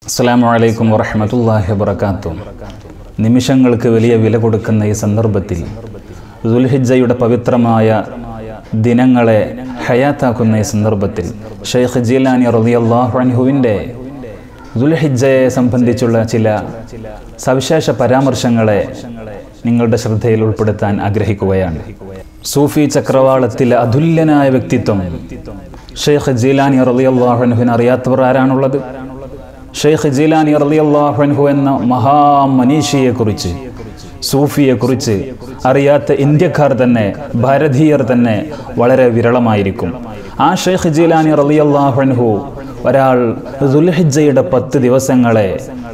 അസ്സലാമു അലൈക്കും വറഹമത്തല്ലാഹി വബർക്കാത്തു നിമിഷങ്ങൾക്ക് വലിയ വില കൊടുക്കുന്ന ഈ സന്ദർഭത്തിൽ ദുൽഹിജയുടെ പവിത്രമായ ദിനങ്ങളെ ഹയാത്താക്കുന്ന ഈ സന്ദർഭത്തിൽ ഷെയ്ഖ് ജീലാനി റളിയല്ലാഹു അൻഹുവിൻ്റെ ദുൽഹിജയെ സംബന്ധിച്ചുള്ള ചില സവിശേഷ പരാമർശങ്ങളെ നിങ്ങളുടെ ശ്രദ്ധയിൽ ഉൾപ്പെടുത്താൻ ആഗ്രഹിക്കുകയാണ് സൂഫി ചക്രവാളത്തിലെ അതുല്യനായ വ്യക്തിത്വം ഷെയ്ഖ് ജീലാനി റളിയല്ലാഹു അൻഹുവിന് അറിയാത്തവർ ആരാണുള്ളത് ഷെയ്ഖ് ജീലാനി റളിയല്ലാഹു അൻഹു എന്ന മഹാമനീഷിയെ കുറിച്ച് സൂഫിയെ കുറിച്ച് അറിയാത്ത ഇന്ത്യക്കാർ തന്നെ ഭാരതീയർ തന്നെ വളരെ വിരളമായിരിക്കും ആ ഷെയ്ഖ് ജീലാനി റളിയല്ലാഹു അൻഹു ഒരാൾ ദുൽഹിജ്ജയുടെ പത്ത് ദിവസങ്ങളെ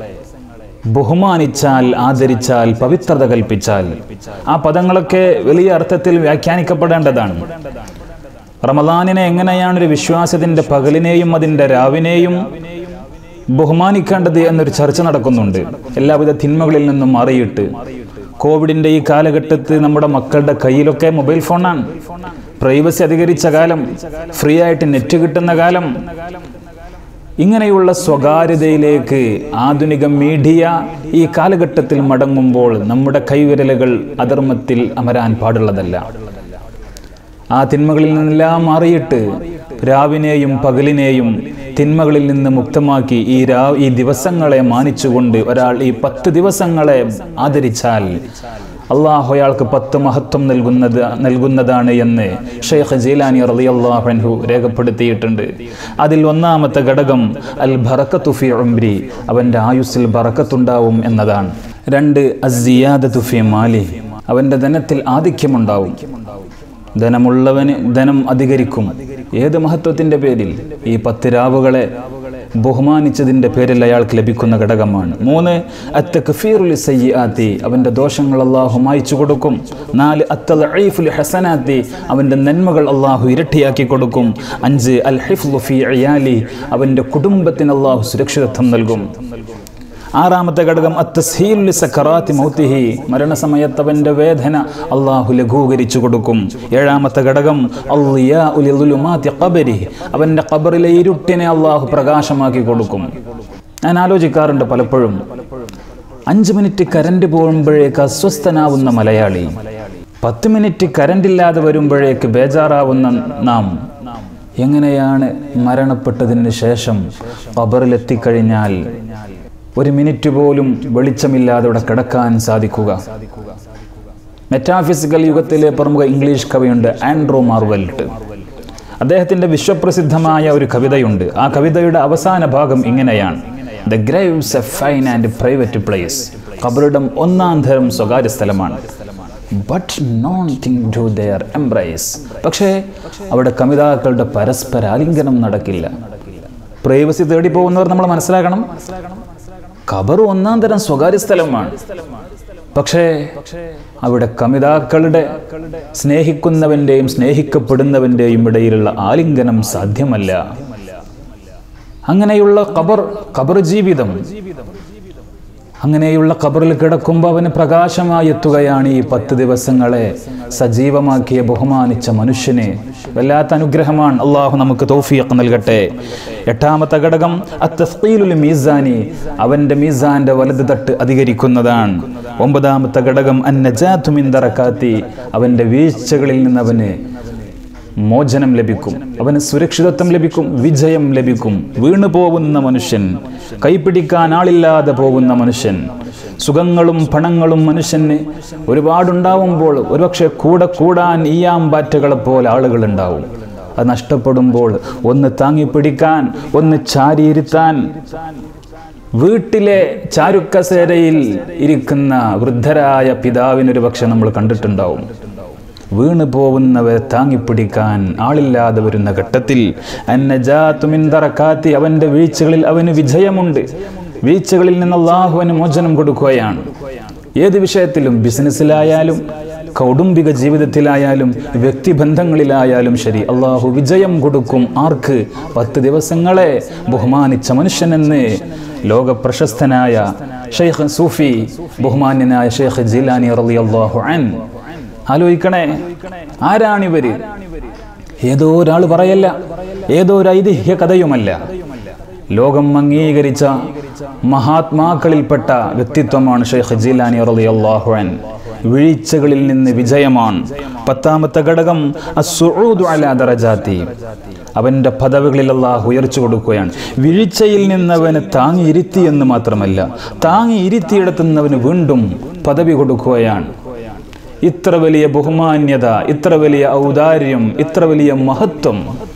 ബഹുമാനിച്ചാൽ ആദരിച്ചാൽ പവിത്രത കൽപ്പിച്ചാൽ ആ പദങ്ങളൊക്കെ വലിയ അർത്ഥത്തിൽ വ്യാഖ്യാനിക്കപ്പെടേണ്ടതാണ് റമദാനിനെ എങ്ങനെയാണ് ഒരു വിശ്വാസത്തിന്റെ പകലിനെയും അതിന്റെ രാവിനെയും ബഹുമാനിക്കേണ്ടത് എന്നൊരു ചർച്ച നടക്കുന്നുണ്ട് എല്ലാവിധ തിന്മകളിൽ നിന്നും മാറിയിട്ട് കോവിഡിന്റെ ഈ കാലഘട്ടത്ത് നമ്മുടെ മക്കളുടെ കയ്യിലൊക്കെ മൊബൈൽ ഫോണാണ് പ്രൈവസി അധികരിച്ച കാലം ഫ്രീ ആയിട്ട് നെറ്റ് കിട്ടുന്ന കാലം ഇങ്ങനെയുള്ള സ്വകാര്യതയിലേക്ക് ആധുനിക മീഡിയ ഈ കാലഘട്ടത്തിൽ മടങ്ങുമ്പോൾ നമ്മുടെ കൈവിരലുകൾ അധർമ്മത്തിൽ അമരാൻ പാടുള്ളതല്ല ആ തിന്മകളിൽ നിന്നെല്ലാം മാറിയിട്ട് രാവിനെയും പകലിനെയും തിന്മകളിൽ നിന്ന് മുക്തമാക്കി ഈ രാ ഈ ദിവസങ്ങളെ മാനിച്ചുകൊണ്ട് ഒരാൾ ഈ പത്ത് ദിവസങ്ങളെ ആദരിച്ചാൽ അള്ളാഹു അയാൾക്ക് പത്ത് മഹത്വം നൽകുന്നത് നൽകുന്നതാണ് എന്ന് ഷെയ്ഖ് ജീലാനി റളിയല്ലാഹു അൻഹു രേഖപ്പെടുത്തിയിട്ടുണ്ട് അതിൽ ഒന്നാമത്തെ ഘടകം അൽ ബറക്കത്തു ഫി ഉംരി അവൻ്റെ ആയുസ്സിൽ ബറക്കത്തുണ്ടാവും എന്നതാണ് രണ്ട് അസിയാദത്തു ഫി മാലി അവൻ്റെ ധനത്തിൽ ആധിക്യമുണ്ടാവും ധനമുള്ളവന് ധനം അധികരിക്കും ഏത് മഹത്വത്തിന്റെ പേരിൽ ഈ പത്ത് രാവുകളെ ബഹുമാനിച്ചതിന്റെ പേരിൽ അയാൾക്ക് ലഭിക്കുന്ന ഘടകമാണ് മൂന്ന് അത്തഖഫീറുൽ സയ്യാത്തി അവന്റെ ദോഷങ്ങൾ അള്ളാഹു മായ്ച്ചു കൊടുക്കും നാല് അത്തൽ ഹസനാത്തി അവന്റെ നന്മകൾ അള്ളാഹു ഇരട്ടിയാക്കി കൊടുക്കും അഞ്ച് അൽ ഹിഫ്ലു ഫി അയാലി അവന്റെ കുടുംബത്തിന് അള്ളാഹു സുരക്ഷിതത്വം നൽകും ആറാമത്തെ ഘടകം അത്തസ്ഹീലി സക്കറാത്തി മൗത്തിഹി മരണസമയത്ത് അവൻ്റെ വേദന അള്ളാഹു ലഘൂകരിച്ചു കൊടുക്കും ഏഴാമത്തെ ഘടകം ഖബരി അവൻ്റെ ഖബറിലെ ഇരുട്ടിനെ അള്ളാഹു പ്രകാശമാക്കി കൊടുക്കും ഞാൻ ആലോചിക്കാറുണ്ട് പലപ്പോഴും അഞ്ച് മിനിറ്റ് കരണ്ട് പോകുമ്പോഴേക്ക് അസ്വസ്ഥനാവുന്ന മലയാളി പത്ത് മിനിറ്റ് കരണ്ട് ഇല്ലാതെ വരുമ്പോഴേക്ക് ബേജാറാവുന്ന നാം എങ്ങനെയാണ് മരണപ്പെട്ടതിന് ശേഷം ഖബറിലെത്തിക്കഴിഞ്ഞാൽ ഒരു മിനിറ്റ് പോലും വെളിച്ചമില്ലാതെ ഇവിടെ കിടക്കാൻ സാധിക്കുക മെറ്റാഫിസിക്കൽ യുഗത്തിലെ പ്രമുഖ ഇംഗ്ലീഷ് കവിയുണ്ട് ആൻഡ്രോ മാർവെൽട്ട് അദ്ദേഹത്തിന്റെ വിശ്വപ്രസിദ്ധമായ ഒരു കവിതയുണ്ട് ആ കവിതയുടെ അവസാന ഭാഗം ഇങ്ങനെയാണ് the graves a fine and private place കബറിടം ഒന്നാം തരം സ്വകാര്യ സ്ഥലമാണ് but none think do there embrace പക്ഷേ അവിടെ കവിതാക്കളുടെ പരസ്പര ആലിംഗനം നടക്കില്ല പ്രൈവസി തേടി പോകുന്നവർ നമ്മൾ മനസ്സിലാക്കണം ഖബർ ഒന്നാം തരം സ്വകാര്യ സ്ഥലമാണ് പക്ഷേ അവിടെ കമിതാക്കളുടെ സ്നേഹിക്കുന്നവന്റെയും സ്നേഹിക്കപ്പെടുന്നവന്റെയും ഇടയിലുള്ള ആലിംഗനം സാധ്യമല്ല അങ്ങനെയുള്ള ഖബർ ഖബർ ജീവിതം അങ്ങനെയുള്ള ഖബറിൽ കിടക്കുമ്പോൾ അവന് പ്രകാശമായി എത്തുകയാണ് ഈ പത്ത് ദിവസങ്ങളെ സജീവമാക്കിയ ബഹുമാനിച്ച മനുഷ്യന് വല്ലാത്ത അനുഗ്രഹമാണ് അള്ളാഹു നമുക്ക് തൗഫീഖ് നൽകട്ടെ എട്ടാമത്തെ ഘടകം അത്തസ്കീലുൽ മീസാനി അവന്റെ മീസാന്റെ വലത് തട്ട് അധികരിക്കുന്നതാണ് ഒമ്പതാമത്തെ ഘടകം അന്നജാത്തുമിന്തറക്കാത്തി അവന്റെ വീഴ്ചകളിൽ നിന്ന് അവന് മോചനം ലഭിക്കും അവന് സുരക്ഷിതത്വം ലഭിക്കും വിജയം ലഭിക്കും വീണു പോകുന്ന മനുഷ്യൻ കൈപിടിക്കാൻ ആളില്ലാതെ പോകുന്ന മനുഷ്യൻ സുഖങ്ങളും പണങ്ങളും മനുഷ്യന് ഒരുപാടുണ്ടാവുമ്പോൾ ഒരുപക്ഷെ കൂടെ കൂടാൻ ഈയാമ്പാറ്റകളെ പോലെ ആളുകൾ ഉണ്ടാവും അത് നഷ്ടപ്പെടുമ്പോൾ ഒന്ന് താങ്ങിപ്പിടിക്കാൻ ഒന്ന് ചാരിയിരുത്താൻ വീട്ടിലെ ചാരുക്കസേരയിൽ ഇരിക്കുന്ന വൃദ്ധരായ പിതാവിനൊരു പക്ഷെ നമ്മൾ കണ്ടിട്ടുണ്ടാവും വീണു പോകുന്നവരെ താങ്ങിപ്പിടിക്കാൻ ആളില്ലാതെ വരുന്ന ഘട്ടത്തിൽ അന്നജാത്തുമിന്തറക്കാത്തി അവന്റെ വീഴ്ചകളിൽ അവന് വിജയമുണ്ട് വീഴ്ചകളിൽ നിന്ന് അള്ളാഹുവിന് മോചനം കൊടുക്കുകയാണ് ഏത് വിഷയത്തിലും ബിസിനസ്സിലായാലും കൗടുംബിക ജീവിതത്തിലായാലും വ്യക്തിബന്ധങ്ങളിലായാലും ശരി അള്ളാഹു വിജയം കൊടുക്കും ആർക്ക് പത്ത് ദിവസങ്ങളെ ബഹുമാനിച്ച മനുഷ്യനെന്ന് ലോക പ്രശസ്തനായ ഷെയ്ഖ് സൂഫി ബഹുമാന്യനായ ഷെയ്ഖ് ജിലാനി റളിയല്ലാഹു അൻ ആലോചിക്കണേ ആരാണിവര് ഏതോ ഒരാൾ പറയല്ല ഏതോ ഒരു ഐതിഹ്യ കഥയുമല്ല ലോകം അംഗീകരിച്ച മഹാത്മാക്കളിൽപ്പെട്ട വ്യക്തിത്വമാണ് ഷെയ്ഖ് ജീലാനി റളിയല്ലാഹു അൻ വീഴ്ചകളിൽ നിന്ന് വിജയമാണ് പത്താമത്തെ ഘടകം അസ്സുഊദു അലാ ദറജാത്തി അവന്റെ പദവികളിൽ അള്ളാഹു ഉയർച്ചു കൊടുക്കുകയാണ് വീഴ്ചയിൽ നിന്ന് അവന് താങ്ങിയിരുത്തി എന്ന് മാത്രമല്ല താങ്ങി ഇരുത്തിയിടത്തുനിന്ന് അവന് വീണ്ടും പദവി കൊടുക്കുകയാണ് ഇത്ര വലിയ ബഹുമാന്യത ഇത്ര വലിയ ഔദാര്യം ഇത്ര വലിയ മഹത്വം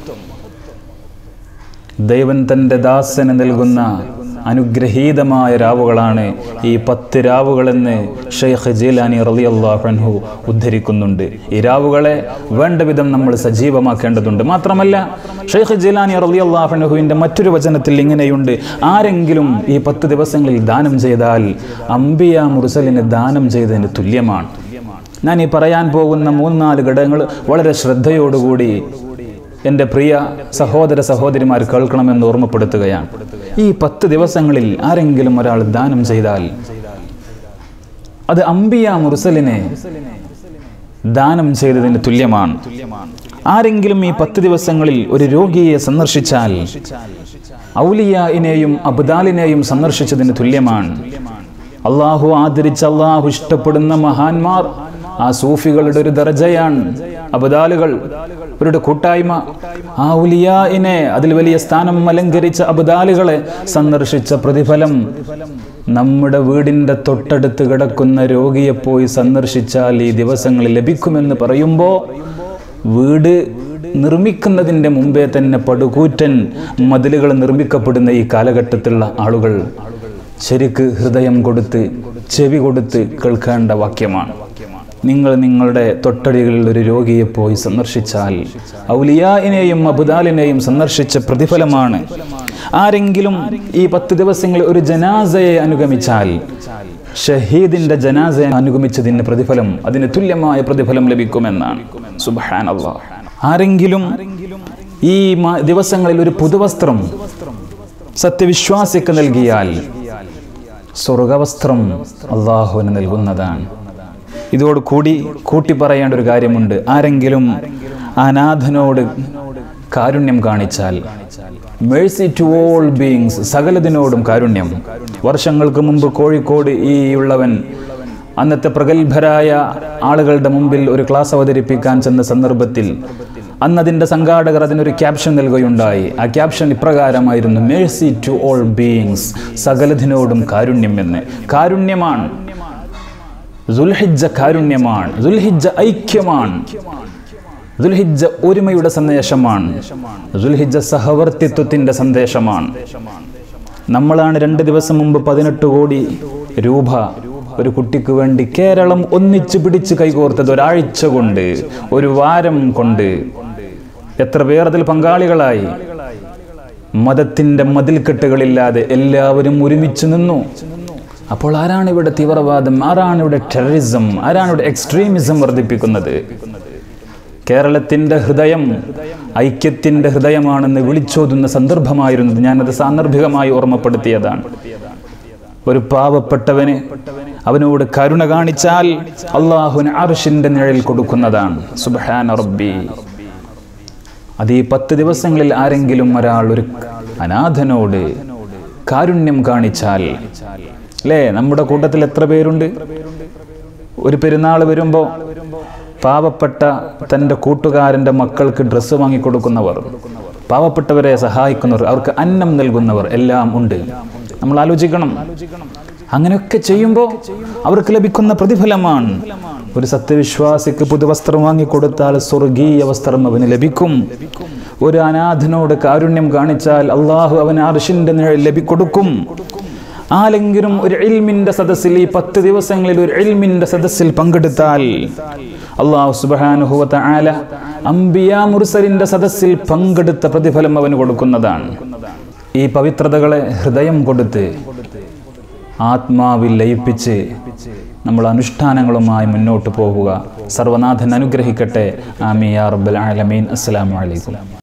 ദൈവൻ തൻ്റെ ദാസന് നൽകുന്ന അനുഗ്രഹീതമായ രാവുകളാണ് ഈ പത്ത് രാവുകളെന്ന് ഷെയ്ഖ് ജീലാനി റളിയല്ലാഹു അൻഹു ഉദ്ധരിക്കുന്നുണ്ട് ഈ രാവുകളെ വേണ്ട വിധം നമ്മൾ സജീവമാക്കേണ്ടതുണ്ട് മാത്രമല്ല ഷെയ്ഖ് ജീലാനി റളിയല്ലാഹു അൻഹുവിൻ്റെ മറ്റൊരു വചനത്തിൽ ഇങ്ങനെയുണ്ട് ആരെങ്കിലും ഈ പത്ത് ദിവസങ്ങളിൽ ദാനം ചെയ്താൽ അംബിയ മുർസലിന് ദാനം ചെയ്തതിന് തുല്യമാണ് ഞാൻ ഈ പറയാൻ പോകുന്ന മൂന്ന് നാല് ഘടകങ്ങൾ വളരെ ശ്രദ്ധയോടുകൂടി എൻ്റെ പ്രിയ സഹോദര സഹോദരിമാർ കേൾക്കണമെന്ന് ഓർമ്മപ്പെടുത്തുകയാണ് ഈ പത്ത് ദിവസങ്ങളിൽ ആരെങ്കിലും ഒരാൾ ദാനം ചെയ്താൽ അത് അംബിയ മുർസലിനെ ദാനം ചെയ്തതിന് തുല്യമാണ് ആരെങ്കിലും ഈ പത്ത് ദിവസങ്ങളിൽ ഒരു രോഗിയെ സന്ദർശിച്ചാൽ ഔലിയായിനെയും അബ്ദാലിനെയും സന്ദർശിച്ചതിന് തുല്യമാണ് അള്ളാഹു ആദരിച്ച് അള്ളാഹു ഇഷ്ടപ്പെടുന്ന മഹാന്മാർ ആ സൂഫികളുടെ ഒരു ദർജയാണ് അബദാലുകൾ അവരുടെ കൂട്ടായ്മ ആ ഉലിയായിനെ അതിൽ വലിയ സ്ഥാനം അലങ്കരിച്ച അബദാലുകളെ സന്ദർശിച്ച പ്രതിഫലം നമ്മുടെ വീടിൻ്റെ തൊട്ടടുത്ത് കിടക്കുന്ന രോഗിയെ പോയി സന്ദർശിച്ചാൽ ഈ ദിവസങ്ങളിൽ ലഭിക്കുമെന്ന് പറയുമ്പോൾ വീട് നിർമ്മിക്കുന്നതിൻ്റെ മുമ്പേ തന്നെ പടുകൂറ്റൻ മതിലുകൾ നിർമ്മിക്കപ്പെടുന്ന ഈ കാലഘട്ടത്തിലുള്ള ആളുകൾ ശരിക്ക് ഹൃദയം കൊടുത്ത് ചെവി കൊടുത്ത് കേൾക്കേണ്ട വാക്യമാണ് നിങ്ങൾ നിങ്ങളുടെ തൊട്ടടികളിൽ ഒരു രോഗിയെ പോയി സന്ദർശിച്ചാൽ ഔലിയായിനെയും അബുദാലിനെയും സന്ദർശിച്ച പ്രതിഫലമാണ് ആരെങ്കിലും ഈ പത്ത് ദിവസങ്ങളിൽ ഒരു ജനാസയെ അനുഗമിച്ചാൽ ഷഹീദിന്റെ ജനാസയെ അനുഗമിച്ചതിന് പ്രതിഫലം അതിന് തുല്യമായ പ്രതിഫലം ലഭിക്കുമെന്നാണ് സുബാൻ ആരെങ്കിലും ഈ മ- ദിവസങ്ങളിൽ ഒരു പുതുവസ്ത്രം സത്യവിശ്വാസിക്ക് നൽകിയാൽ സ്വർഗവസ്ത്രം അള്ളാഹുവിന് നൽകുന്നതാണ് ഇതോട് കൂടി കൂട്ടി പറയേണ്ട ഒരു കാര്യമുണ്ട് ആരെങ്കിലും അനാഥനോട് കാരുണ്യം കാണിച്ചാൽ മേഴ്സി ടു ഓൾ ബീങ്സ് സകലതിനോടും കാരുണ്യം വർഷങ്ങൾക്ക് മുമ്പ് കോഴിക്കോട് ഈ ഉള്ളവൻ അന്നത്തെ പ്രഗത്ഭരായ ആളുകളുടെ മുമ്പിൽ ഒരു ക്ലാസ് അവതരിപ്പിക്കാൻ ചെന്ന സന്ദർഭത്തിൽ അന്നതിൻ്റെ സംഘാടകർ അതിനൊരു ക്യാപ്ഷൻ നൽകുകയുണ്ടായി ആ ക്യാപ്ഷൻ ഇപ്രകാരമായിരുന്നു മേഴ്സി ടു ഓൾ ബീങ്സ് സകലതിനോടും കാരുണ്യം എന്ന് കാരുണ്യമാണ് ദുൽഹിജ്ജ കാരുണ്യമാണ് ദുൽഹിജ്ജ ഐക്യമാണ് ദുൽഹിജ്ജ ഒരുമയുടെ സന്ദേശമാണ് ദുൽഹിജ്ജ സഹവർത്തിത്വത്തിന്റെ സന്ദേശമാണ് നമ്മളാണ് രണ്ട് ദിവസം മുമ്പ് പതിനെട്ട് കോടി രൂപ ഒരു കുട്ടിക്ക് വേണ്ടി കേരളം ഒന്നിച്ചു പിടിച്ച് കൈകോർത്തത് ഒരാഴ്ച കൊണ്ട് ഒരു വാരം കൊണ്ട് എത്ര പേർ അതിൽ പങ്കാളികളായി മതത്തിന്റെ മതിൽക്കെട്ടുകളില്ലാതെ എല്ലാവരും ഒരുമിച്ച് നിന്നു അപ്പോൾ ആരാണ് ഇവിടെ തീവ്രവാദം ആരാണ് ഇവിടെ ടെററിസം ആരാണ് ഇവിടെ എക്സ്ട്രീമിസം വർദ്ധിപ്പിക്കുന്നത് കേരളത്തിന്റെ ഹൃദയം ഐക്യത്തിന്റെ ഹൃദയമാണെന്ന് വിളിച്ചോതുന്ന സന്ദർഭമായിരുന്നത് ഞാനത് സാന്ദർഭികമായി ഓർമ്മപ്പെടുത്തിയതാണ് ഒരു പാവപ്പെട്ടവന് അവനോട് കരുണ കാണിച്ചാൽ അള്ളാഹുവിന് അർഷിന്റെ നിഴൽ കൊടുക്കുന്നതാണ് സുബ്ഹാന റബ്ബി അത് ഈ പത്ത് ദിവസങ്ങളിൽ ആരെങ്കിലും ഒരാൾ ഒരു അനാഥനോട് കാരുണ്യം കാണിച്ചാൽ അല്ലേ നമ്മുടെ കൂട്ടത്തിൽ എത്ര പേരുണ്ട് ഒരു പെരുന്നാൾ വരുമ്പോൾ പാവപ്പെട്ട തൻ്റെ കൂട്ടുകാരൻ്റെ മക്കൾക്ക് ഡ്രസ്സ് വാങ്ങിക്കൊടുക്കുന്നവർ പാവപ്പെട്ടവരെ സഹായിക്കുന്നവർ അവർക്ക് അന്നം നൽകുന്നവർ എല്ലാം ഉണ്ട് നമ്മൾ ആലോചിക്കണം അങ്ങനെയൊക്കെ ചെയ്യുമ്പോൾ അവർക്ക് ലഭിക്കുന്ന പ്രതിഫലമാണ് ഒരു സത്യവിശ്വാസിക്ക് പുതുവസ്ത്രം വാങ്ങിക്കൊടുത്താൽ സ്വർഗീയ വസ്ത്രം അവന് ലഭിക്കും ഒരു അനാഥനോട് കാരുണ്യം കാണിച്ചാൽ അള്ളാഹു അവന് അർഷിന്റെ നിഴൽ ലഭിക്കൊടുക്കും ആരെങ്കിലും ഒരു ഇൽമിന്റെ സദസ്സിൽ ഈ പത്ത് ദിവസങ്ങളിൽ ഒരു ഇൽമിന്റെ സദസ്സിൽ പങ്കെടുത്താൽ അള്ളാഹു സുബാനുഹുവത്ത ആല അംബിയ മുർസലിന്റെ സദസ്സിൽ പങ്കെടുത്ത പ്രതിഫലം അവന് കൊടുക്കുന്നതാണ് ഈ പവിത്രതകളെ ഹൃദയം കൊടുത്ത് ആത്മാവിൽ ലയിപ്പിച്ച് നമ്മൾ അനുഷ്ഠാനങ്ങളുമായി മുന്നോട്ട് പോകുക സർവനാഥൻ അനുഗ്രഹിക്കട്ടെ ആമിയ റബ്ബൽ ആലമീൻ അസ്സലാമു അലൈക്കും